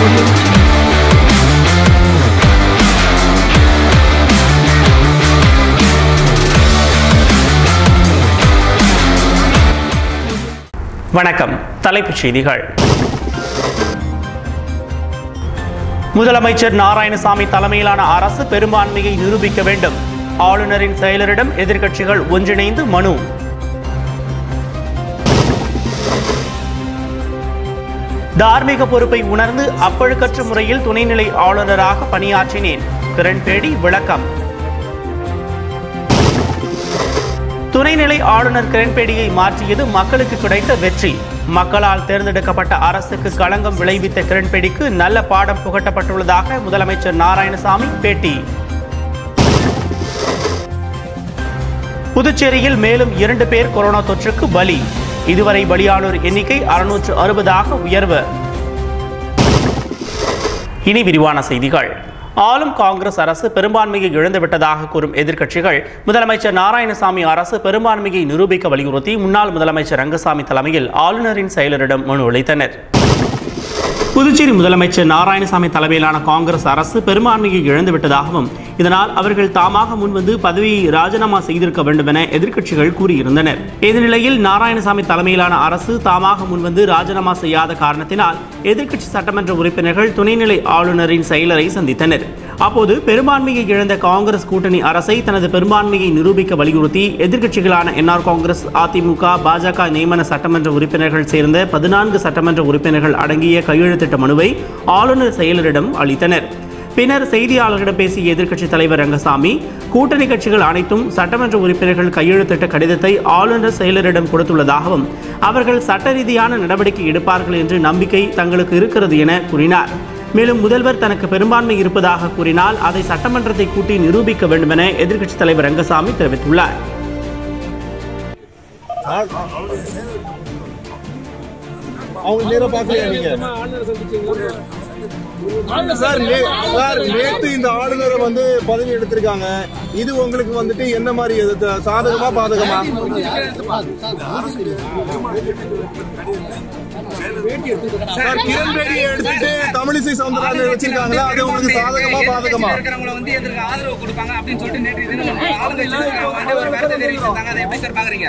வணக்கம் தலைப்புச் செய்திகள் முதலமைச்சர் நாராயணசாமி தலைமையிலான அரசு பெரும்பான்மையை நிரூபிக்க வேண்டும் ஆளுநரின் செயலரிடம் எதிர்க்கட்சிகள் ஒன்றிணைந்து மனு தார்மீக பொறுப்பை உணர்ந்து அப்பழுக்கற்ற முறையில் துணைநிலை ஆளுநராக பணியாற்றினேன் கிரண்பேடி விளக்கம் துணைநிலை ஆளுநர் கிரண்பேடியை மாற்றியது மக்களுக்கு கிடைத்த வெற்றி மக்களால் தேர்ந்தெடுக்கப்பட்ட அரசுக்கு களங்கம் விளைவித்த கிரண்பேடிக்கு நல்ல பாடம் புகட்டப்பட்டுள்ளதாக முதலமைச்சர் நாராயணசாமி பேட்டி புதுச்சேரியில் மேலும் இரண்டு பேர் கொரோனா தொற்றுக்கு பலி இதுவரை பலியானோர் எண்ணிக்கை அறுநூற்று அறுபதாக உயர்வு இனி விரிவான செய்திகள் ஆளும் காங்கிரஸ் அரசு பெரும்பான்மையை இழந்துவிட்டதாக கூறும் எதிர்க்கட்சிகள் முதலமைச்சர் நாராயணசாமி அரசு பெரும்பான்மையை நிரூபிக்க வலியுறுத்தி முன்னாள் முதலமைச்சர் ரங்கசாமி தலைமையில் ஆளுநரின் செயலரிடம் மனு அளித்தனர் புதுச்சேரி முதலமைச்சர் நாராயணசாமி தலைமையிலான காங்கிரஸ் அரசு பெரும்பான்மையை இழந்துவிட்டதாகவும் இதனால் அவர்கள் தாமாக முன்வந்து பதவியை ராஜினாமா செய்திருக்க வேண்டும் என எதிர்க்கட்சிகள் கூறியிருந்தனர் இந்த நிலையில் நாராயணசாமி தலைமையிலான அரசு தாமாக முன்வந்து ராஜினாமா செய்யாத காரணத்தினால் எதிர்க்கட்சி சட்டமன்ற உறுப்பினர்கள் துணைநிலை ஆளுநரின் செயலரை சந்தித்தனர் அப்போது பெரும்பான்மையை இழந்த காங்கிரஸ் கூட்டணி அரசை தனது பெரும்பான்மையை நிரூபிக்க வலியுறுத்தி எதிர்க்கட்சிகளான என்ஆர் காங்கிரஸ் அதிமுக பாஜக நியமன சட்டமன்ற உறுப்பினர்கள் சேர்ந்த பதினான்கு சட்டமன்ற உறுப்பினர்கள் அடங்கிய கையெழுத்திட்ட மனுவை ஆளுநர் செயலரிடம் அளித்தனர் பின்னர் செய்தியாளர்களிடம் பேசிய எதிர்க்கட்சித் தலைவர் ரங்கசாமி கூட்டணி கட்சிகள் அனைத்தும் சட்டமன்ற உறுப்பினர்கள் கையெழுத்திட்ட கடிதத்தை ஆளுநர் செயலரிடம் கொடுத்துள்ளதாகவும் அவர்கள் சட்ட ரீதியான நடவடிக்கை எடுப்பார்கள் என்று நம்பிக்கை தங்களுக்கு இருக்கிறது என கூறினார் மேலும் முதல்வர் தனக்கு பெரும்பான்மை இருப்பதாக கூறினால் அதை சட்டமன்றத்தை கூட்டி நிரூபிக்க வேண்டும் என எதிர்க்கட்சித் தலைவர் ரங்கசாமி தெரிவித்துள்ளார் அவங்க நேரா பாக்கலையா நீங்க சார் நே- சார் நேத்து இந்த ஆளுநரை வந்து பதவி எடுத்திருக்காங்க இது உங்களுக்கு வந்துட்டு என்ன மாதிரி இது த- சாதகமா பாதகமா சார் கிரண் பேடியை எடுத்துட்டு தமிழிசை சவுந்தரராஜன் வச்சிருக்காங்களா அது உங்களுக்கு சாதகமா பாதகமா இருக்கிறவங்கள வந்து எதற்கு ஆதரவு கொடுப்பாங்க அப்படின்னு சொல்லிட்டு நேற்று தினம் ஆளுங்கட்சியில இருக்கிறவங்க வந்து ஒரு கருத்தை தெரிவிச்சிருந்தாங்க அதை எப்படி சார் பாக்குறீங்க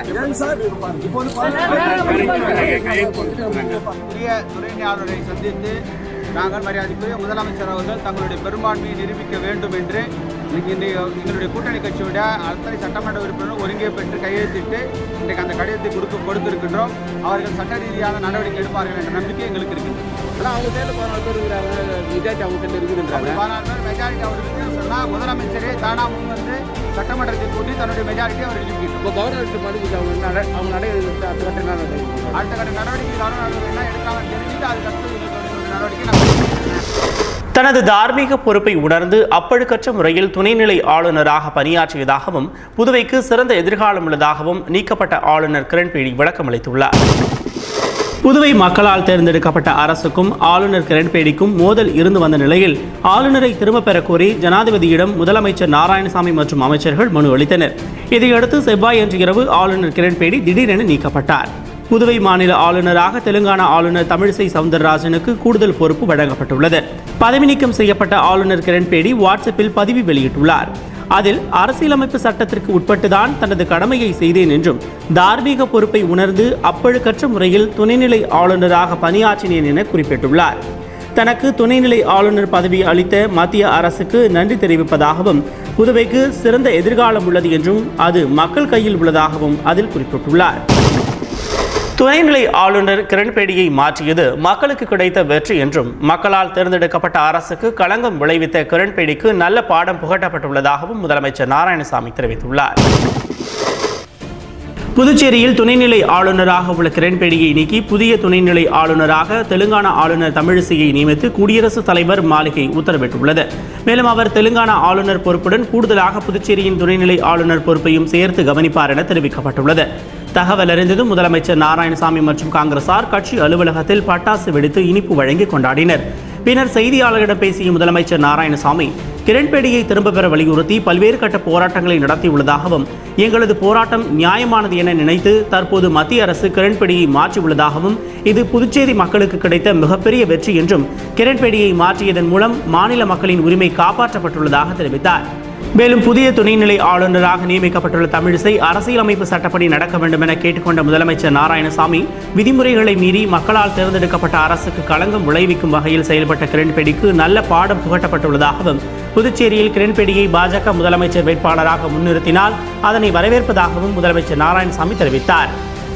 உரிய துணை ஆளுநரை சந்தித்து நாங்கள் மரியாதைக்குரிய முதலமைச்சர் அவர்கள் தங்களுடைய பெரும்பான்மையை நிரூபிக்க வேண்டும் என்று இன்னைக்கு இந்த எங்களுடைய கூட்டணி கட்சியுடைய அத்தனை சட்டமன்ற உறுப்பினரும் ஒருங்கே பெற்று கையெழுத்திட்டு இன்றைக்கு அந்த கடிதத்தை கொடுக்க கொடுத்திருக்கின்றோம் அவர்கள் சட்ட ரீதியான நடவடிக்கை எடுப்பார்கள் என்ற நம்பிக்கை எங்களுக்கு இருக்குது அவங்க சேர்ந்து பதினாலு பேர் இருக்கிறாங்க மெஜாரிட்டி அவங்க சேர்ந்து இருக்குதுன்றாங்க பதினாலு பேர் மெஜாரிட்டி அவர் இருக்குன்னு சொன்னால் முதலமைச்சரே தானா முன் வந்து சட்டமன்றத்தை கூட்டி தன்னுடைய மெஜாரிட்டியை அவர் நிரூபிக்கும் இப்போ கவர்னர் மனுக்கு அவங்க நட அவங்க நடை அடுத்த கட்ட நடவடிக்கை அடுத்த கட்ட நடவடிக்கை கவர்னர் என்ன எடுக்காங்கன்னு தெரிஞ்சுட்டு அதுக்கு அடுத்து நடவடிக்கை நம்ம தனது தார்மீக பொறுப்பை உணர்ந்து அப்பழுக்கற்ற முறையில் துணைநிலை ஆளுநராக பணியாற்றியதாகவும் புதுவைக்கு சிறந்த எதிர்காலம் உள்ளதாகவும் நீக்கப்பட்ட ஆளுநர் கிரண்பேடி விளக்கமளித்துள்ளார் புதுவை மக்களால் தேர்ந்தெடுக்கப்பட்ட அரசுக்கும் ஆளுநர் கிரண்பேடிக்கும் மோதல் இருந்து வந்த நிலையில் ஆளுநரை திரும்பப் பெறக் கோரி ஜனாதிபதியிடம் முதலமைச்சர் நாராயணசாமி மற்றும் அமைச்சர்கள் மனு அளித்தனர் இதையடுத்து செவ்வாயன்று இரவு ஆளுநர் கிரண்பேடி திடீரென நீக்கப்பட்டார் புதுவை மாநில ஆளுநராக தெலுங்கானா ஆளுநர் தமிழிசை சவுந்தரராஜனுக்கு கூடுதல் பொறுப்பு வழங்கப்பட்டுள்ளது பதவி நீக்கம் செய்யப்பட்ட ஆளுநர் கிரண்பேடி வாட்ஸ்அப்பில் பதிவு வெளியிட்டுள்ளார் அதில் அரசியலமைப்பு சட்டத்திற்கு உட்பட்டுதான் தனது கடமையை செய்தேன் என்றும் தார்மீக பொறுப்பை உணர்ந்து அப்பழுக்கற்ற முறையில் துணைநிலை ஆளுநராக பணியாற்றினேன் என குறிப்பிட்டுள்ளார் தனக்கு துணைநிலை ஆளுநர் பதவி அளித்த மத்திய அரசுக்கு நன்றி தெரிவிப்பதாகவும் புதுவைக்கு சிறந்த எதிர்காலம் உள்ளது என்றும் அது மக்கள் கையில் உள்ளதாகவும் அதில் குறிப்பிட்டுள்ளார் துணைநிலை ஆளுநர் கிரண்பேடியை மாற்றியது மக்களுக்கு கிடைத்த வெற்றி என்றும் மக்களால் தேர்ந்தெடுக்கப்பட்ட அரசுக்கு களங்கம் விளைவித்த கிரண்பேடிக்கு நல்ல பாடம் புகட்டப்பட்டுள்ளதாகவும் முதலமைச்சர் நாராயணசாமி தெரிவித்துள்ளார் புதுச்சேரியில் துணைநிலை ஆளுநராக உள்ள கிரண்பேடியை நீக்கி புதிய துணைநிலை ஆளுநராக தெலுங்கானா ஆளுநர் தமிழிசையை நியமித்து குடியரசுத் தலைவர் மாளிகை உத்தரவிட்டுள்ளது மேலும் அவர் தெலுங்கானா ஆளுநர் பொறுப்புடன் கூடுதலாக புதுச்சேரியின் துணைநிலை ஆளுநர் பொறுப்பையும் சேர்த்து கவனிப்பார் என தெரிவிக்கப்பட்டுள்ளது தகவல் அறிந்ததும் முதலமைச்சர் நாராயணசாமி மற்றும் காங்கிரசார் கட்சி அலுவலகத்தில் பட்டாசு வெடித்து இனிப்பு வழங்கி கொண்டாடினர் பின்னர் செய்தியாளர்களிடம் பேசிய முதலமைச்சர் நாராயணசாமி கிரண்பேடியை திரும்ப பெற வலியுறுத்தி பல்வேறு கட்ட போராட்டங்களை நடத்தியுள்ளதாகவும் எங்களது போராட்டம் நியாயமானது என நினைத்து தற்போது மத்திய அரசு கிரண்பேடியை மாற்றியுள்ளதாகவும் இது புதுச்சேரி மக்களுக்கு கிடைத்த மிகப்பெரிய வெற்றி என்றும் கிரண்பேடியை மாற்றியதன் மூலம் மாநில மக்களின் உரிமை காப்பாற்றப்பட்டுள்ளதாக தெரிவித்தார் மேலும் புதிய துணைநிலை ஆளுநராக நியமிக்கப்பட்டுள்ள தமிழிசை அரசியலமைப்பு சட்டப்படி நடக்க வேண்டும் என கேட்டுக்கொண்ட முதலமைச்சர் நாராயணசாமி விதிமுறைகளை மீறி மக்களால் தேர்ந்தெடுக்கப்பட்ட அரசுக்கு களங்கம் விளைவிக்கும் வகையில் செயல்பட்ட கிரண்பேடிக்கு நல்ல பாடம் புகட்டப்பட்டுள்ளதாகவும் புதுச்சேரியில் கிரண்பேடியை பாஜக முதலமைச்சர் வேட்பாளராக முன்னிறுத்தினால் அதனை வரவேற்பதாகவும் முதலமைச்சர் நாராயணசாமி தெரிவித்தார்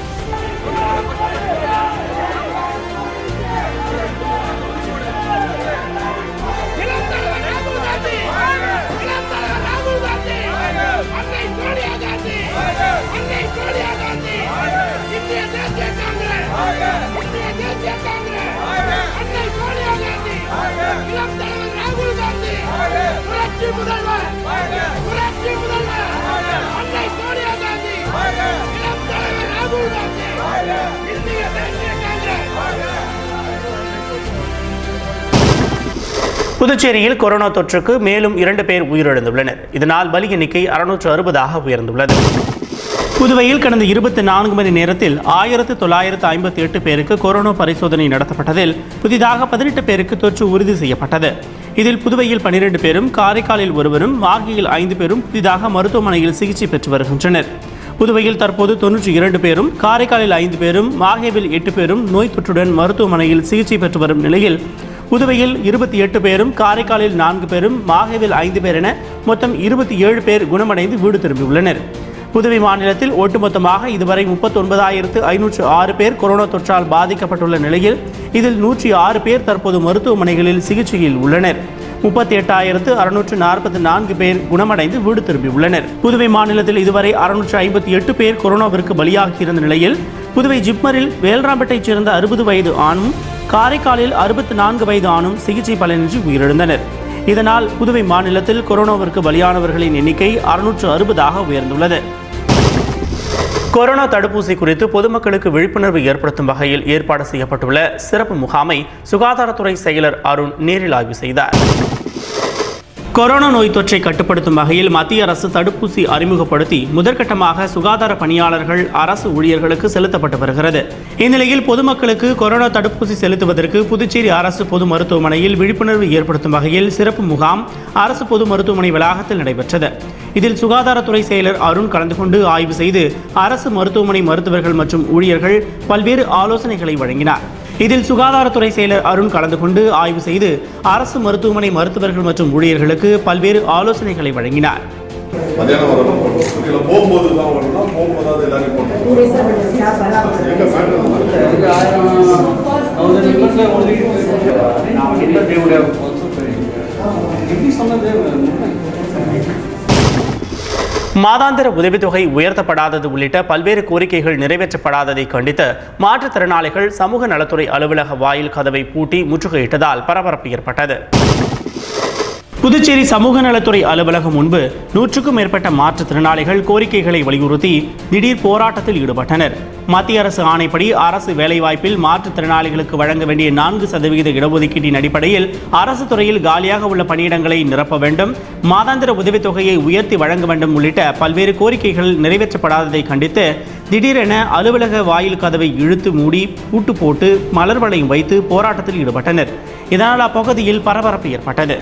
இளந்தலைவர் ராகுல் காந்தி இளந்தலைவர் ராகுல் காந்தி அன்னை சோனியா காந்தி அன்னை சோனியா காந்தி இந்திய தேசிய காங்கிரஸ் இந்திய தேசிய காங்கிரஸ் அன்னை சோனியா காந்தி இளந்தலைவர் ராகுல் காந்தி புரட்சி முதல்வர் புரட்சி முதல்வர் அன்னை சோனியா காந்தி இளந்தலைவர் ராகுல் காந்தி இந்திய தேசிய காங்கிரஸ் புதுச்சேரியில் கொரோனா தொற்றுக்கு மேலும் இரண்டு பேர் உயிரிழந்துள்ளனர் இதனால் பலி எண்ணிக்கை அறுநூற்று அறுபதாக உயர்ந்துள்ளது புதுவையில் கடந்த இருபத்தி நான்கு மணி நேரத்தில் ஆயிரத்து தொள்ளாயிரத்து ஐம்பத்தி எட்டு பேருக்கு கொரோனா பரிசோதனை நடத்தப்பட்டதில் புதிதாக பதினெட்டு பேருக்கு தொற்று உறுதி செய்யப்பட்டது இதில் புதுவையில் பனிரெண்டு பேரும் காரைக்காலில் ஒருவரும் மாகியில் ஐந்து பேரும் புதிதாக மருத்துவமனையில் சிகிச்சை பெற்று வருகின்றனர் புதுவையில் தற்போது தொன்னூற்றி இரண்டு பேரும் காரைக்காலில் ஐந்து பேரும் மாஹேவில் எட்டு பேரும் நோய் தொற்றுடன் மருத்துவமனையில் சிகிச்சை பெற்று வரும் நிலையில் புதுவையில் இருபத்தி எட்டு பேரும் காரைக்காலில் நான்கு பேரும் மாஹேவில் ஐந்து பேர் என மொத்தம் இருபத்தி ஏழு பேர் குணமடைந்து வீடு திரும்பியுள்ளனர் புதுவை மாநிலத்தில் ஒட்டுமொத்தமாக இதுவரை முப்பத்தொன்பதாயிரத்து ஐநூற்று ஆறு பேர் கொரோனா தொற்றால் பாதிக்கப்பட்டுள்ள நிலையில் இதில் நூற்றி ஆறு பேர் தற்போது மருத்துவமனைகளில் சிகிச்சையில் உள்ளனர் முப்பத்தி எட்டாயிரத்து அறுநூற்று நாற்பத்தி நான்கு பேர் குணமடைந்து வீடு திரும்பியுள்ளனர் புதுவை மாநிலத்தில் இதுவரை அறுநூற்று ஐம்பத்தி எட்டு பேர் கொரோனாவிற்கு பலியாகியிருந்த நிலையில் புதுவை ஜிப்மரில் வேல்ராம்பேட்டைச் சேர்ந்த அறுபது வயது ஆணும் காரைக்காலில் அறுபத்தி நான்கு வயது ஆணும் சிகிச்சை பலனின்றி உயிரிழந்தனர் இதனால் புதுவை மாநிலத்தில் கொரோனாவிற்கு பலியானவர்களின் எண்ணிக்கை அறுநூற்று அறுபதாக உயர்ந்துள்ளது கொரோனா தடுப்பூசி குறித்து பொதுமக்களுக்கு விழிப்புணர்வு ஏற்படுத்தும் வகையில் ஏற்பாடு செய்யப்பட்டுள்ள சிறப்பு முகாமை சுகாதாரத்துறை செயலர் அருண் நேரில் ஆய்வு செய்தார் கொரோனா நோய் தொற்றை கட்டுப்படுத்தும் வகையில் மத்திய அரசு தடுப்பூசி அறிமுகப்படுத்தி முதற்கட்டமாக சுகாதார பணியாளர்கள் அரசு ஊழியர்களுக்கு செலுத்தப்பட்டு வருகிறது இந்நிலையில் பொதுமக்களுக்கு கொரோனா தடுப்பூசி செலுத்துவதற்கு புதுச்சேரி அரசு பொது மருத்துவமனையில் விழிப்புணர்வு ஏற்படுத்தும் வகையில் சிறப்பு முகாம் அரசு பொது மருத்துவமனை வளாகத்தில் நடைபெற்றது இதில் சுகாதாரத்துறை செயலர் அருண் கலந்து கொண்டு ஆய்வு செய்து அரசு மருத்துவமனை மருத்துவர்கள் மற்றும் ஊழியர்கள் பல்வேறு ஆலோசனைகளை வழங்கினார் இதில் சுகாதாரத்துறை செயலர் அருண் கலந்து கொண்டு ஆய்வு செய்து அரசு மருத்துவமனை மருத்துவர்கள் மற்றும் ஊழியர்களுக்கு பல்வேறு ஆலோசனைகளை வழங்கினார் மதியானம் வரணும் இல்லை போகும்போது தான் வரணும்னா போகும்போதாவது எல்லாரையும் போட்டோம் எங்க மேட்டர் மாதாந்திர உதவித்தொகை உயர்த்தப்படாதது உள்ளிட்ட பல்வேறு கோரிக்கைகள் நிறைவேற்றப்படாததை கண்டித்து மாற்றுத்திறனாளிகள் சமூக நலத்துறை அலுவலக வாயில் கதவை பூட்டி முற்றுகையிட்டதால் பரபரப்பு ஏற்பட்டது புதுச்சேரி சமூக நலத்துறை அலுவலகம் முன்பு நூற்றுக்கும் மேற்பட்ட மாற்றுத்திறனாளிகள் கோரிக்கைகளை வலியுறுத்தி திடீர் போராட்டத்தில் ஈடுபட்டனர் மத்திய அரசு ஆணைப்படி அரசு வேலைவாய்ப்பில் மாற்றுத்திறனாளிகளுக்கு வழங்க வேண்டிய நான்கு சதவிகித இடஒதுக்கீட்டின் அடிப்படையில் அரசு துறையில் காலியாக உள்ள பணியிடங்களை நிரப்ப வேண்டும் மாதாந்திர உதவித்தொகையை உயர்த்தி வழங்க வேண்டும் உள்ளிட்ட பல்வேறு கோரிக்கைகள் நிறைவேற்றப்படாததை கண்டித்து திடீரென அலுவலக வாயில் கதவை இழுத்து மூடி பூட்டு போட்டு மலர் வளையம் வைத்து போராட்டத்தில் ஈடுபட்டனர் இதனால் அப்பகுதியில் பரபரப்பு ஏற்பட்டது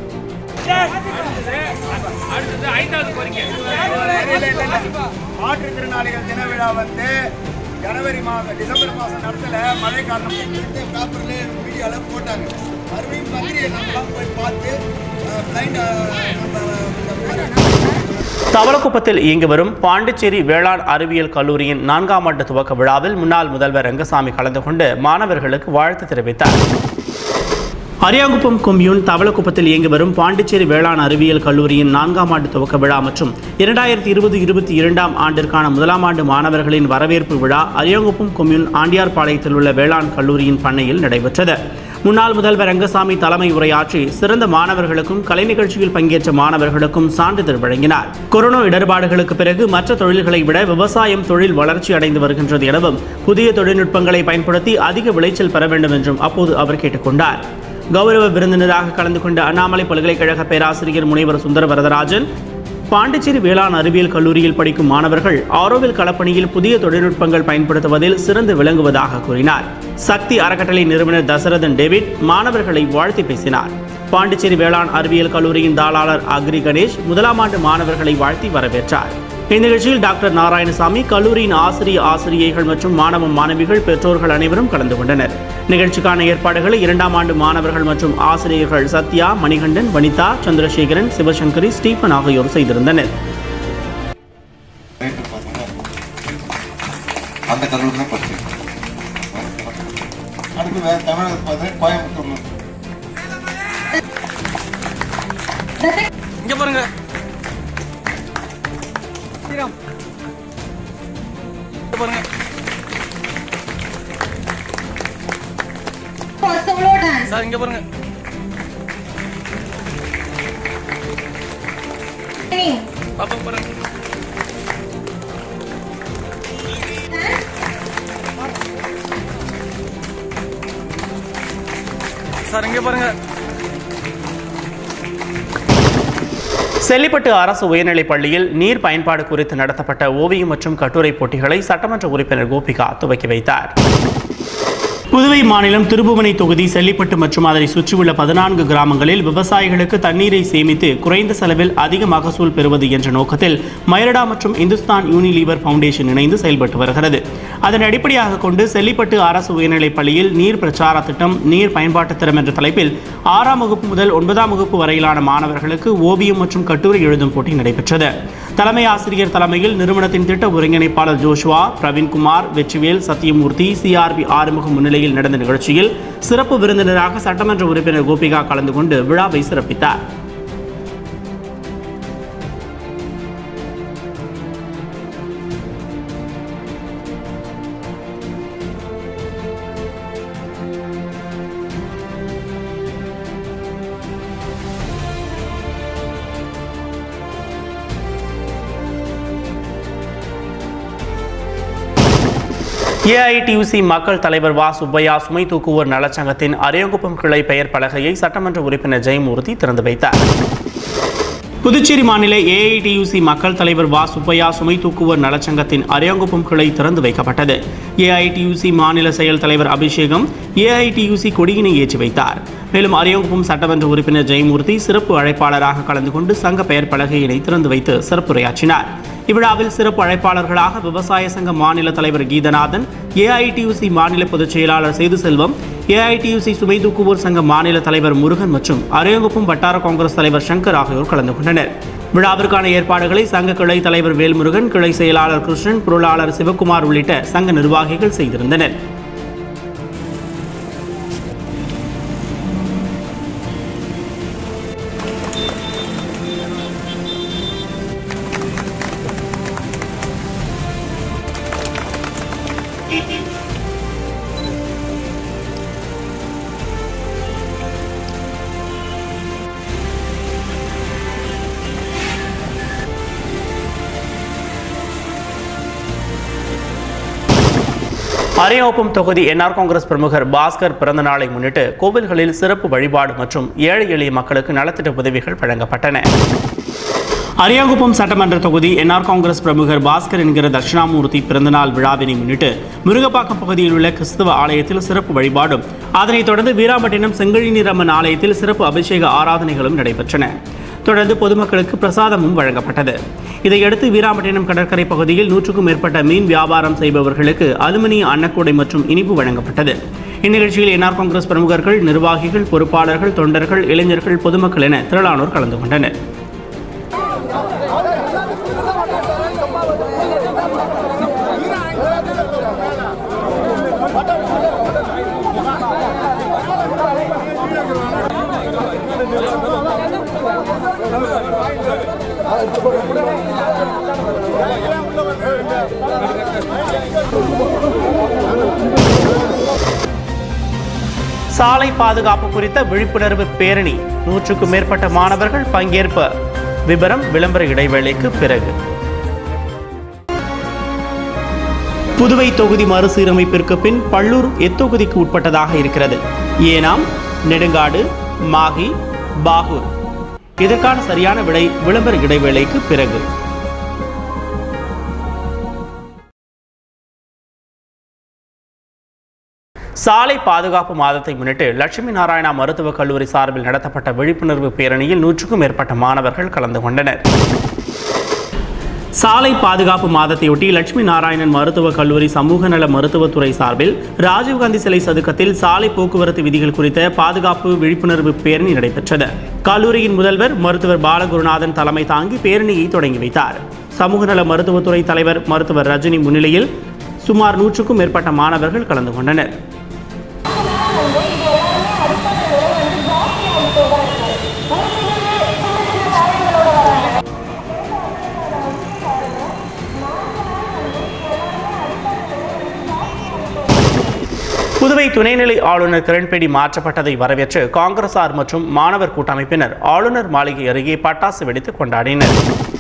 அடுத்தது ஐந்தாவது கோரிக்கை மாற்றுத்திறனாளிகள் தின விழா வந்து ஜனவரி மாதம் டிசம்பர் மாதம் நடத்தல மழை காரணம் பேப்பர்ல மீடியாவில் போட்டாங்க மறுபடியும் மந்திரியை நம்மளாம் போய் பார்த்து பிளைண்ட் தவளக்குப்பத்தில் இயங்கி வரும் பாண்டிச்சேரி வேளாண் அறிவியல் கல்லூரியின் நான்காம் ஆண்டு துவக்க விழாவில் முன்னாள் முதல்வர் ரங்கசாமி கலந்து கொண்டு மாணவர்களுக்கு வாழ்த்து தெரிவித்தார் அரியாங்குப்பம் கொம்யூன் தவளக்குப்பத்தில் இயங்கி வரும் பாண்டிச்சேரி வேளாண் அறிவியல் கல்லூரியின் நான்காம் ஆண்டு துவக்க விழா மற்றும் இரண்டாயிரத்தி இருபது இருபத்தி இரண்டாம் ஆண்டிற்கான முதலாம் ஆண்டு மாணவர்களின் வரவேற்பு விழா அரியாங்குப்பம் கொம்யூன் ஆண்டியார்பாளையத்தில் உள்ள வேளாண் கல்லூரியின் பண்ணையில் நடைபெற்றது முன்னாள் முதல்வர் ரங்கசாமி தலைமை உரையாற்றி சிறந்த மாணவர்களுக்கும் கலை நிகழ்ச்சியில் பங்கேற்ற மாணவர்களுக்கும் சான்றிதழ் வழங்கினார் கொரோனா இடர்பாடுகளுக்கு பிறகு மற்ற தொழில்களை விட விவசாயம் தொழில் வளர்ச்சி அடைந்து வருகின்றது எனவும் புதிய தொழில்நுட்பங்களை பயன்படுத்தி அதிக விளைச்சல் பெற வேண்டும் என்றும் அப்போது அவர் கேட்டுக்கொண்டார் கௌரவ விருந்தினராக கலந்து கொண்ட அண்ணாமலை பல்கலைக்கழக பேராசிரியர் முனைவர் சுந்தர வரதராஜன் பாண்டிச்சேரி வேளாண் அறிவியல் கல்லூரியில் படிக்கும் மாணவர்கள் ஆரோவில் களப்பணியில் புதிய தொழில்நுட்பங்கள் பயன்படுத்துவதில் சிறந்து விளங்குவதாக கூறினார் சக்தி அறக்கட்டளை நிறுவனர் தசரதன் டேவிட் மாணவர்களை வாழ்த்தி பேசினார் பாண்டிச்சேரி வேளாண் அறிவியல் கல்லூரியின் தாளாளர் அக்ரி கணேஷ் முதலாம் ஆண்டு மாணவர்களை வாழ்த்தி வரவேற்றார் இந்நிகழ்ச்சியில் டாக்டர் நாராயணசாமி கல்லூரியின் ஆசிரிய ஆசிரியைகள் மற்றும் மாணவ மாணவிகள் பெற்றோர்கள் அனைவரும் கலந்து கொண்டனர் நிகழ்ச்சிக்கான ஏற்பாடுகளை இரண்டாம் ஆண்டு மாணவர்கள் மற்றும் ஆசிரியர்கள் சத்யா மணிகண்டன் வனிதா சந்திரசேகரன் சிவசங்கரி ஸ்டீபன் ஆகியோர் செய்திருந்தனர் அந்த கல்லூரி தான் படிச்சேன் அடுத்து வேற தமிழகத்தில் பார்த்தீங்கன்னா கோயம்புத்தூர்ல இங்க பாருங்க பாருங்க solo dance. சார் இங்க பாருங்க பாப்பா பாருங்க சார் இங்க பாருங்க செல்லிப்பட்டு அரசு உயர்நிலைப் பள்ளியில் நீர் பயன்பாடு குறித்து நடத்தப்பட்ட ஓவியம் மற்றும் கட்டுரை போட்டிகளை சட்டமன்ற உறுப்பினர் கோபிகா துவக்கி வைத்தார் புதுவை மாநிலம் திருபுவனை தொகுதி செல்லிப்பட்டு மற்றும் அதனை சுற்றியுள்ள பதினான்கு கிராமங்களில் விவசாயிகளுக்கு தண்ணீரை சேமித்து குறைந்த செலவில் அதிக மகசூல் பெறுவது என்ற நோக்கத்தில் மயரடா மற்றும் இந்துஸ்தான் யூனிலீவர் ஃபவுண்டேஷன் இணைந்து செயல்பட்டு வருகிறது அதன் அடிப்படையாக கொண்டு செல்லிப்பட்டு அரசு உயர்நிலைப் பள்ளியில் நீர் பிரச்சார திட்டம் நீர் பயன்பாட்டு திறம் என்ற தலைப்பில் ஆறாம் வகுப்பு முதல் ஒன்பதாம் வகுப்பு வரையிலான மாணவர்களுக்கு ஓவியம் மற்றும் கட்டுரை எழுதும் போட்டி நடைபெற்றது தலைமை ஆசிரியர் தலைமையில் நிறுவனத்தின் திட்ட ஒருங்கிணைப்பாளர் ஜோஷுவா பிரவீன்குமார் வெற்றிவேல் சத்தியமூர்த்தி சிஆர்பி ஆறுமுகம் முன்னிலையில் நடந்த நிகழ்ச்சியில் சிறப்பு விருந்தினராக சட்டமன்ற உறுப்பினர் கோபிகா கலந்து கொண்டு விழாவை சிறப்பித்தார் ஏஐடியூசி மக்கள் தலைவர் வா சுப்பையா சுமை தூக்குவோர் நலச்சங்கத்தின் அரியங்குப்பம் கிளை பெயர் பலகையை சட்டமன்ற உறுப்பினர் ஜெயமூர்த்தி திறந்து வைத்தார் புதுச்சேரி மாநில ஏஐடியூசி மக்கள் தலைவர் வா சுப்பையா சுமை தூக்குவோர் நலச்சங்கத்தின் அரியங்குப்பம் கிளை திறந்து வைக்கப்பட்டது ஏஐடியூசி மாநில செயல் தலைவர் அபிஷேகம் ஏஐடியூசி கொடியினை ஏற்றி வைத்தார் மேலும் அரியங்குப்பம் சட்டமன்ற உறுப்பினர் ஜெயமூர்த்தி சிறப்பு அழைப்பாளராக கலந்து கொண்டு சங்க பெயர் பலகையினை திறந்து வைத்து சிறப்புரையாற்றினார் இவ்விழாவில் சிறப்பு அழைப்பாளர்களாக விவசாய சங்க மாநில தலைவர் கீதநாதன் ஏஐடியூசி மாநில பொதுச் செயலாளர் சேது செல்வம் ஏஐடியூசி சுமை தூக்குவோர் சங்க மாநில தலைவர் முருகன் மற்றும் அரியங்குப்பம் வட்டார காங்கிரஸ் தலைவர் சங்கர் ஆகியோர் கலந்து கொண்டனர் விழாவிற்கான ஏற்பாடுகளை சங்க கிளை தலைவர் வேல்முருகன் கிளை செயலாளர் கிருஷ்ணன் பொருளாளர் சிவக்குமார் உள்ளிட்ட சங்க நிர்வாகிகள் செய்திருந்தனர் அரியங்குப்பம் தொகுதி என்ஆர் காங்கிரஸ் பிரமுகர் பாஸ்கர் பிறந்த நாளை முன்னிட்டு கோவில்களில் சிறப்பு வழிபாடு மற்றும் ஏழை எளிய மக்களுக்கு நலத்திட்ட உதவிகள் வழங்கப்பட்டன அரியாங்குப்பம் சட்டமன்ற தொகுதி என்ஆர் காங்கிரஸ் பிரமுகர் பாஸ்கர் என்கிற தட்சிணாமூர்த்தி பிறந்தநாள் விழாவினை முன்னிட்டு முருகப்பாக்கம் பகுதியில் உள்ள கிறிஸ்தவ ஆலயத்தில் சிறப்பு வழிபாடும் அதனைத் தொடர்ந்து வீராம்பட்டினம் செங்கழிநீரம்மன் ஆலயத்தில் சிறப்பு அபிஷேக ஆராதனைகளும் நடைபெற்றன தொடர்ந்து பொதுமக்களுக்கு பிரசாதமும் வழங்கப்பட்டது இதையடுத்து வீராம்பட்டினம் கடற்கரை பகுதியில் நூற்றுக்கும் மேற்பட்ட மீன் வியாபாரம் செய்பவர்களுக்கு அலுமினிய அன்னக்கூடை மற்றும் இனிப்பு வழங்கப்பட்டது இந்நிகழ்ச்சியில் என்ஆர் காங்கிரஸ் பிரமுகர்கள் நிர்வாகிகள் பொறுப்பாளர்கள் தொண்டர்கள் இளைஞர்கள் பொதுமக்கள் என திரளானோர் கலந்து கொண்டனர் சாலை பாதுகாப்பு குறித்த விழிப்புணர்வு பேரணி நூற்றுக்கும் மேற்பட்ட மாணவர்கள் பங்கேற்பு விபரம் விளம்பர இடைவேளைக்கு பிறகு புதுவை தொகுதி மறுசீரமைப்பிற்கு பின் பள்ளூர் எத்தொகுதிக்கு உட்பட்டதாக இருக்கிறது ஏனாம் நெடுங்காடு மாகி பாகூர் இதற்கான சரியான விடை விளம்பர இடைவேளைக்கு பிறகு சாலை பாதுகாப்பு மாதத்தை முன்னிட்டு லட்சுமி நாராயணா மருத்துவக் கல்லூரி சார்பில் நடத்தப்பட்ட விழிப்புணர்வு பேரணியில் நூற்றுக்கும் மேற்பட்ட மாணவர்கள் கலந்து கொண்டனர் சாலை பாதுகாப்பு மாதத்தையொட்டி லட்சுமி நாராயணன் மருத்துவக் கல்லூரி சமூக நல மருத்துவத்துறை சார்பில் ராஜீவ்காந்தி சிலை சதுக்கத்தில் சாலை போக்குவரத்து விதிகள் குறித்த பாதுகாப்பு விழிப்புணர்வு பேரணி நடைபெற்றது கல்லூரியின் முதல்வர் மருத்துவர் பாலகுருநாதன் தலைமை தாங்கி பேரணியை தொடங்கி வைத்தார் சமூக நல மருத்துவத்துறை தலைவர் மருத்துவர் ரஜினி முன்னிலையில் சுமார் நூற்றுக்கும் மேற்பட்ட மாணவர்கள் கலந்து கொண்டனர் புதுவை துணைநிலை ஆளுநர் கிரண்பேடி மாற்றப்பட்டதை வரவேற்று காங்கிரசார் மற்றும் மாணவர் கூட்டமைப்பினர் ஆளுநர் மாளிகை அருகே பட்டாசு வெடித்து கொண்டாடினர்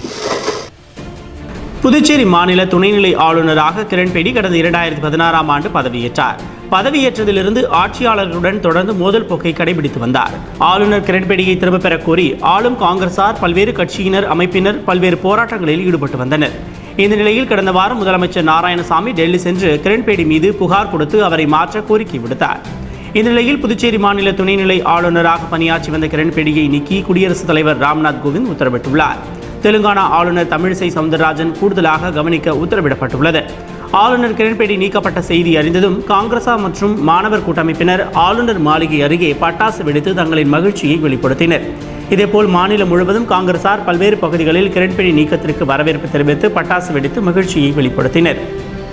புதுச்சேரி மாநில துணைநிலை ஆளுநராக கிரண்பேடி கடந்த இரண்டாயிரத்தி பதினாறாம் ஆண்டு பதவியேற்றார் பதவியேற்றதிலிருந்து ஆட்சியாளர்களுடன் தொடர்ந்து மோதல் போக்கை கடைபிடித்து வந்தார் ஆளுநர் கிரண்பேடியை திரும்பப் பெறக் கோரி ஆளும் காங்கிரசார் பல்வேறு கட்சியினர் அமைப்பினர் பல்வேறு போராட்டங்களில் ஈடுபட்டு வந்தனர் இந்த நிலையில் கடந்த வாரம் முதலமைச்சர் நாராயணசாமி டெல்லி சென்று கிரண்பேடி மீது புகார் கொடுத்து அவரை மாற்ற கோரிக்கை விடுத்தார் இந்த நிலையில் புதுச்சேரி மாநில துணைநிலை ஆளுநராக பணியாற்றி வந்த கிரண்பேடியை நீக்கி குடியரசுத் தலைவர் ராம்நாத் கோவிந்த் உத்தரவிட்டுள்ளார் தெலுங்கானா ஆளுநர் தமிழிசை சவுந்தரராஜன் கூடுதலாக கவனிக்க உத்தரவிடப்பட்டுள்ளது ஆளுநர் கிரண்பேடி நீக்கப்பட்ட செய்தி அறிந்ததும் காங்கிரசா மற்றும் மாணவர் கூட்டமைப்பினர் ஆளுநர் மாளிகை அருகே பட்டாசு வெடித்து தங்களின் மகிழ்ச்சியை வெளிப்படுத்தினர் இதேபோல் மாநிலம் முழுவதும் காங்கிரசார் பல்வேறு பகுதிகளில் கிரண்பேடி நீக்கத்திற்கு வரவேற்பு தெரிவித்து பட்டாசு வெடித்து மகிழ்ச்சியை வெளிப்படுத்தினர்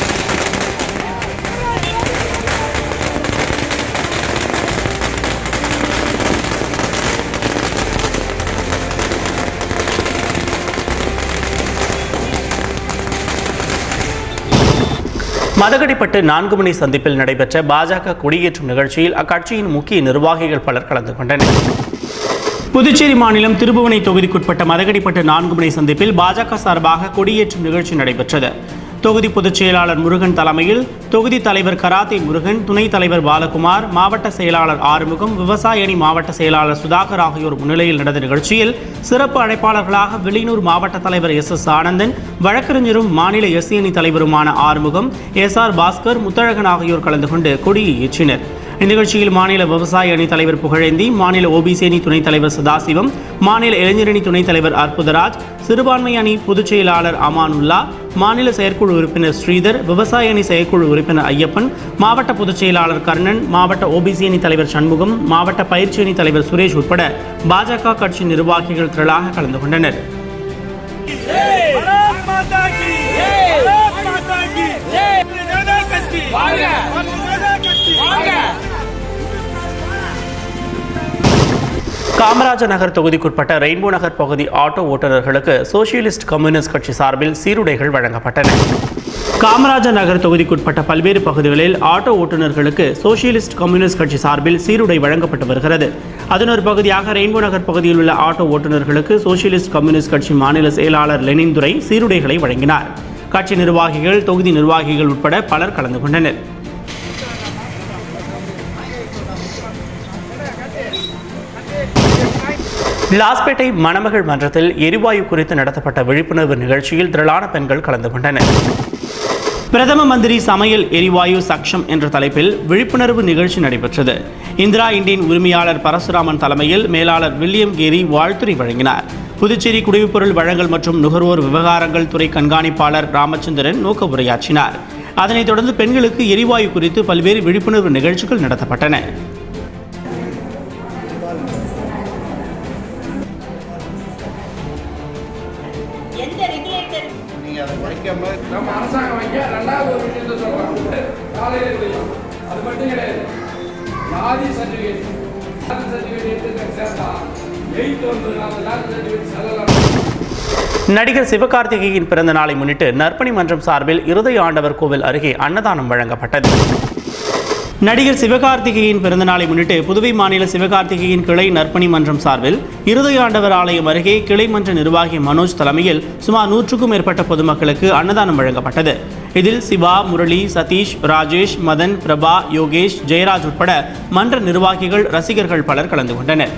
மதகடிப்பட்டு நான்கு மணி சந்திப்பில் நடைபெற்ற பாஜக கொடியேற்றும் நிகழ்ச்சியில் அக்கட்சியின் முக்கிய நிர்வாகிகள் பலர் கலந்து கொண்டனர் புதுச்சேரி மாநிலம் திருபுவனை தொகுதிக்குட்பட்ட மதகடிப்பட்டு நான்கு மணி சந்திப்பில் பாஜக சார்பாக கொடியேற்றும் நிகழ்ச்சி நடைபெற்றது தொகுதி பொதுச் செயலாளர் முருகன் தலைமையில் தொகுதி தலைவர் கராத்தே முருகன் துணைத் தலைவர் பாலகுமார் மாவட்ட செயலாளர் ஆறுமுகம் விவசாய அணி மாவட்ட செயலாளர் சுதாகர் ஆகியோர் முன்னிலையில் நடந்த நிகழ்ச்சியில் சிறப்பு அழைப்பாளர்களாக வெளியூர் மாவட்ட தலைவர் எஸ் எஸ் ஆனந்தன் வழக்கறிஞரும் மாநில எஸ்சி அணி தலைவருமான ஆறுமுகம் எஸ் ஆர் பாஸ்கர் முத்தழகன் ஆகியோர் கலந்து கொண்டு கொடியை ஏற்றினர் இந்நிகழ்ச்சியில் மாநில விவசாய அணி தலைவர் புகழேந்தி மாநில ஓபிசி அணி துணைத் தலைவர் சதாசிவம் மாநில இளைஞரணி துணைத் தலைவர் அற்புதராஜ் சிறுபான்மை அணி பொதுச் செயலாளர் அமானுல்லா மாநில செயற்குழு உறுப்பினர் ஸ்ரீதர் விவசாய அணி செயற்குழு உறுப்பினர் ஐயப்பன் மாவட்ட பொதுச் செயலாளர் கர்ணன் மாவட்ட ஓபிசி அணி தலைவர் சண்முகம் மாவட்ட பயிற்சி அணி தலைவர் சுரேஷ் உட்பட பாஜக கட்சி நிர்வாகிகள் திரளாக கலந்து கொண்டனர் भारत माता की भारत माता की जनता कच्ची जनता कच्ची காமராஜர் நகர் தொகுதிக்குட்பட்ட ரெயின்போ நகர் பகுதி ஆட்டோ ஓட்டுநர்களுக்கு சோசியலிஸ்ட் கம்யூனிஸ்ட் கட்சி சார்பில் சீருடைகள் வழங்கப்பட்டன காமராஜர் நகர் தொகுதிக்குட்பட்ட பல்வேறு பகுதிகளில் ஆட்டோ ஓட்டுநர்களுக்கு சோசியலிஸ்ட் கம்யூனிஸ்ட் கட்சி சார்பில் சீருடை வழங்கப்பட்டு வருகிறது அதன் ஒரு பகுதியாக ரெயின்போ நகர் பகுதியில் உள்ள ஆட்டோ ஓட்டுநர்களுக்கு சோசியலிஸ்ட் கம்யூனிஸ்ட் கட்சி மாநில செயலாளர் லெனின் துரை சீருடைகளை வழங்கினார் கட்சி நிர்வாகிகள் தொகுதி நிர்வாகிகள் உட்பட பலர் கலந்து கொண்டனர் லாஸ்பேட்டை மணமகள் மன்றத்தில் எரிவாயு குறித்து நடத்தப்பட்ட விழிப்புணர்வு நிகழ்ச்சியில் திரளான பெண்கள் கலந்து கொண்டனர் பிரதம மந்திரி சமையல் எரிவாயு சக்ஷம் என்ற தலைப்பில் விழிப்புணர்வு நிகழ்ச்சி நடைபெற்றது இந்திரா இண்டியன் உரிமையாளர் பரசுராமன் தலைமையில் மேலாளர் வில்லியம் கேரி வாழ்த்துரை வழங்கினார் புதுச்சேரி குடிமைப்பொருள் வழங்கல் மற்றும் நுகர்வோர் விவகாரங்கள் துறை கண்காணிப்பாளர் ராமச்சந்திரன் நோக்க உரையாற்றினார் அதனைத் தொடர்ந்து பெண்களுக்கு எரிவாயு குறித்து பல்வேறு விழிப்புணர்வு நிகழ்ச்சிகள் நடத்தப்பட்டன எந்த ரெகுலேட்டர் நீங்க அதை குறைக்காம நம்ம அரசாங்கம் வைக்க ரெண்டாவது ஒரு விஷயத்தை சொல்றாங்க காலையில் தெரியும் அது மட்டும் கிடையாது ஜாதி சர்டிஃபிகேட் ஜாதி சர்டிஃபிகேட் எடுத்து சேர்த்தா எயித் வந்து அந்த ஜாதி சர்டிஃபிகேட் செல்லலாம் நடிகர் சிவகார்த்திகேயன் பிறந்த நாளை முன்னிட்டு நற்பணி மன்றம் சார்பில் இருதய ஆண்டவர் கோவில் அருகே அன்னதானம் வழங்கப்பட்டது நடிகர் சிவகார்த்திகேயன் பிறந்தநாளை முன்னிட்டு புதுவை மாநில சிவகார்த்திகேயன் கிளை நற்பணி மன்றம் சார்பில் இருதயாண்டவர் ஆலயம் அருகே கிளை மன்ற நிர்வாகி மனோஜ் தலைமையில் சுமார் நூற்றுக்கும் மேற்பட்ட பொதுமக்களுக்கு அன்னதானம் வழங்கப்பட்டது இதில் சிவா முரளி சதீஷ் ராஜேஷ் மதன் பிரபா யோகேஷ் ஜெயராஜ் உட்பட மன்ற நிர்வாகிகள் ரசிகர்கள் பலர் கலந்து கொண்டனர்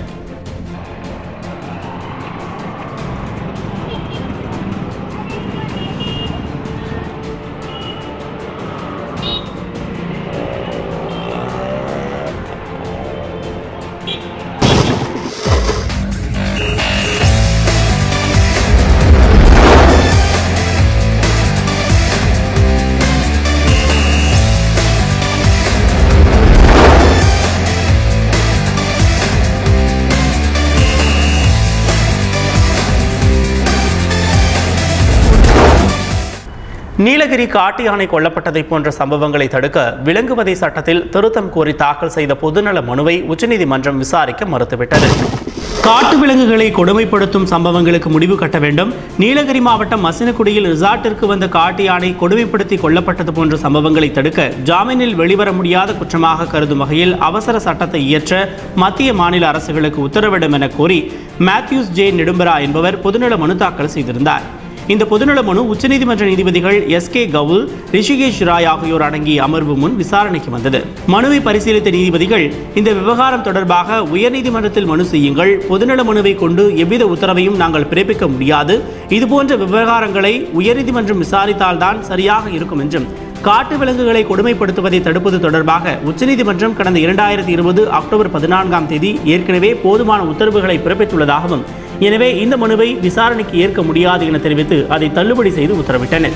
நீலகிரி காட்டு யானை கொல்லப்பட்டதை போன்ற சம்பவங்களை தடுக்க விலங்குவதை சட்டத்தில் திருத்தம் கோரி தாக்கல் செய்த பொதுநல மனுவை உச்சநீதிமன்றம் விசாரிக்க மறுத்துவிட்டது காட்டு விலங்குகளை கொடுமைப்படுத்தும் சம்பவங்களுக்கு முடிவு கட்ட வேண்டும் நீலகிரி மாவட்டம் மசினகுடியில் ரிசார்ட்டிற்கு வந்த காட்டு யானை கொடுமைப்படுத்தி கொல்லப்பட்டது போன்ற சம்பவங்களை தடுக்க ஜாமீனில் வெளிவர முடியாத குற்றமாக கருதும் வகையில் அவசர சட்டத்தை இயற்ற மத்திய மாநில அரசுகளுக்கு உத்தரவிடும் என கோரி மேத்யூஸ் ஜே நெடும்பரா என்பவர் பொதுநல மனு தாக்கல் செய்திருந்தார் இந்த பொதுநல மனு உச்சநீதிமன்ற நீதிபதிகள் எஸ் கே கவுல் ரிஷிகேஷ் ராய் ஆகியோர் அடங்கிய அமர்வு முன் விசாரணைக்கு வந்தது மனுவை பரிசீலித்த நீதிபதிகள் இந்த விவகாரம் தொடர்பாக உயர்நீதிமன்றத்தில் மனு செய்யுங்கள் பொதுநல மனுவை கொண்டு எவ்வித உத்தரவையும் நாங்கள் பிறப்பிக்க முடியாது இதுபோன்ற விவகாரங்களை உயர்நீதிமன்றம் விசாரித்தால்தான் சரியாக இருக்கும் என்றும் காட்டு விலங்குகளை கொடுமைப்படுத்துவதை தடுப்பது தொடர்பாக உச்சநீதிமன்றம் கடந்த இரண்டாயிரத்தி இருபது அக்டோபர் பதினான்காம் தேதி ஏற்கனவே போதுமான உத்தரவுகளை பிறப்பித்துள்ளதாகவும் எனவே இந்த மனுவை விசாரணைக்கு ஏற்க முடியாது என தெரிவித்து அதை தள்ளுபடி செய்து உத்தரவிட்டனர்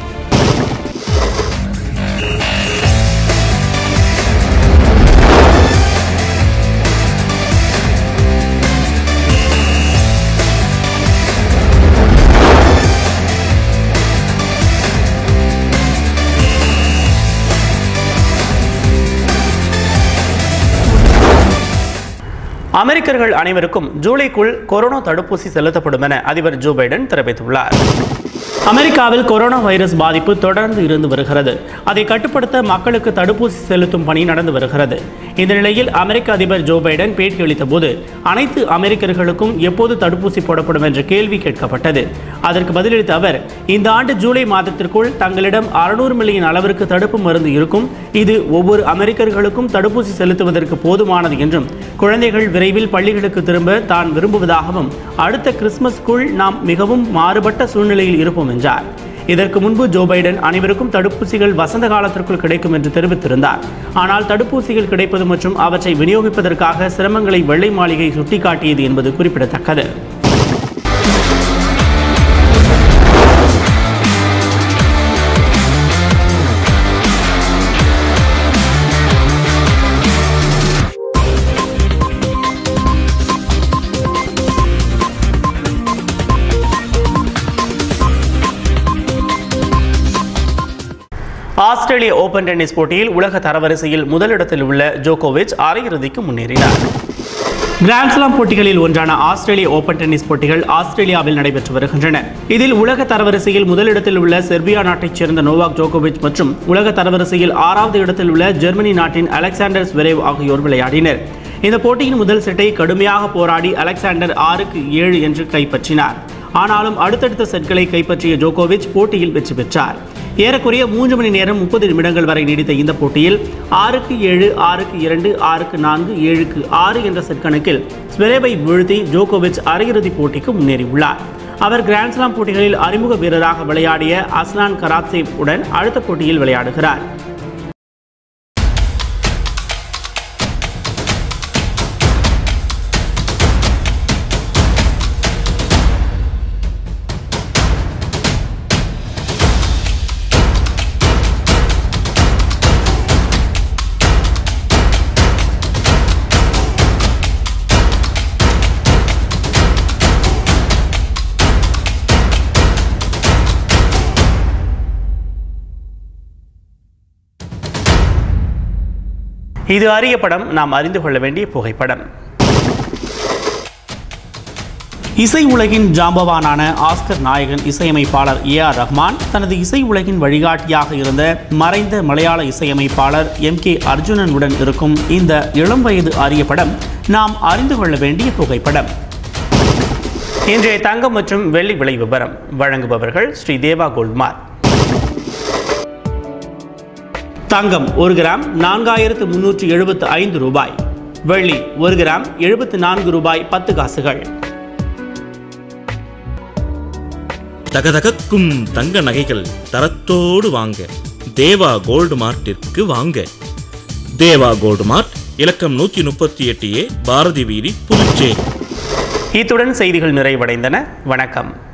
அமெரிக்கர்கள் அனைவருக்கும் ஜூலைக்குள் கொரோனா தடுப்பூசி செலுத்தப்படும் என அதிபர் ஜோ பைடன் தெரிவித்துள்ளார் அமெரிக்காவில் கொரோனா வைரஸ் பாதிப்பு தொடர்ந்து இருந்து வருகிறது அதை கட்டுப்படுத்த மக்களுக்கு தடுப்பூசி செலுத்தும் பணி நடந்து வருகிறது இந்த நிலையில் அமெரிக்க அதிபர் ஜோ பைடன் பேட்டியளித்த போது அனைத்து அமெரிக்கர்களுக்கும் எப்போது தடுப்பூசி போடப்படும் என்ற கேள்வி கேட்கப்பட்டது அதற்கு பதிலளித்த அவர் இந்த ஆண்டு ஜூலை மாதத்திற்குள் தங்களிடம் அறுநூறு மில்லியன் அளவிற்கு தடுப்பு மருந்து இருக்கும் இது ஒவ்வொரு அமெரிக்கர்களுக்கும் தடுப்பூசி செலுத்துவதற்கு போதுமானது என்றும் குழந்தைகள் விரைவில் பள்ளிகளுக்கு திரும்ப தான் விரும்புவதாகவும் அடுத்த கிறிஸ்துமஸ்க்குள் நாம் மிகவும் மாறுபட்ட சூழ்நிலையில் இருப்போம் என்றார் இதற்கு முன்பு ஜோ பைடன் அனைவருக்கும் தடுப்பூசிகள் வசந்த காலத்திற்குள் கிடைக்கும் என்று தெரிவித்திருந்தார் ஆனால் தடுப்பூசிகள் கிடைப்பது மற்றும் அவற்றை விநியோகிப்பதற்காக சிரமங்களை வெள்ளை மாளிகை சுட்டிக்காட்டியது என்பது குறிப்பிடத்தக்கது ஆஸ்திரேலிய ஓபன் டென்னிஸ் போட்டியில் உலக தரவரிசையில் முதலிடத்தில் உள்ள ஜோகோவிச் அரையிறுதிக்கு முன்னேறினார் கிராண்ட்ஸ்லாம் போட்டிகளில் ஒன்றான ஆஸ்திரேலிய ஓபன் டென்னிஸ் போட்டிகள் ஆஸ்திரேலியாவில் நடைபெற்று வருகின்றன இதில் உலக தரவரிசையில் முதலிடத்தில் உள்ள செர்பியா நாட்டைச் சேர்ந்த நோவாக் ஜோகோவிச் மற்றும் உலக தரவரிசையில் ஆறாவது இடத்தில் உள்ள ஜெர்மனி நாட்டின் அலெக்சாண்டர் ஸ்வெரேவ் ஆகியோர் விளையாடினர் இந்த போட்டியின் முதல் செட்டை கடுமையாக போராடி அலெக்சாண்டர் ஆறுக்கு ஏழு என்று கைப்பற்றினார் ஆனாலும் அடுத்தடுத்த செட்களை கைப்பற்றிய ஜோகோவிச் போட்டியில் வெற்றி பெற்றார் ஏறக்குறைய மூன்று மணி நேரம் முப்பது நிமிடங்கள் வரை நீடித்த இந்த போட்டியில் ஆறுக்கு ஏழு ஆறுக்கு இரண்டு ஆறுக்கு நான்கு ஏழுக்கு ஆறு என்ற செட் கணக்கில் ஸ்வெரேவை வீழ்த்தி ஜோகோவிச் அரையிறுதிப் போட்டிக்கு முன்னேறியுள்ளார் அவர் கிராண்ட்ஸ்லாம் போட்டிகளில் அறிமுக வீரராக விளையாடிய அஸ்லான் கராத்சேவ் உடன் அடுத்த போட்டியில் விளையாடுகிறார் இது அரிய படம் நாம் அறிந்து கொள்ள வேண்டிய புகைப்படம் இசை உலகின் ஜாம்பவானான ஆஸ்கர் நாயகன் இசையமைப்பாளர் ஏ ஆர் ரஹ்மான் தனது இசை உலகின் வழிகாட்டியாக இருந்த மறைந்த மலையாள இசையமைப்பாளர் எம் கே அர்ஜுனனுடன் இருக்கும் இந்த இளம் வயது ஆரிய படம் நாம் அறிந்து கொள்ள வேண்டிய புகைப்படம் இன்றைய தங்கம் மற்றும் வெள்ளி விலை விவரம் வழங்குபவர்கள் ஸ்ரீ தேவா கோல்ட்மார் தங்கம் ஒரு கிராம் நான்காயிரத்து முன்னூற்று எழுபத்து ஐந்து ரூபாய் வெள்ளி ஒரு கிராம் எழுபத்து நான்கு ரூபாய் பத்து காசுகள் தகதகக்கும் தங்க நகைகள் தரத்தோடு வாங்க தேவா கோல்டு மார்ட்டிற்கு வாங்க தேவா கோல்டு மார்ட் இலக்கம் நூற்றி முப்பத்தி எட்டு ஏ பாரதி வீதி புதுச்சேரி இத்துடன் செய்திகள் நிறைவடைந்தன வணக்கம்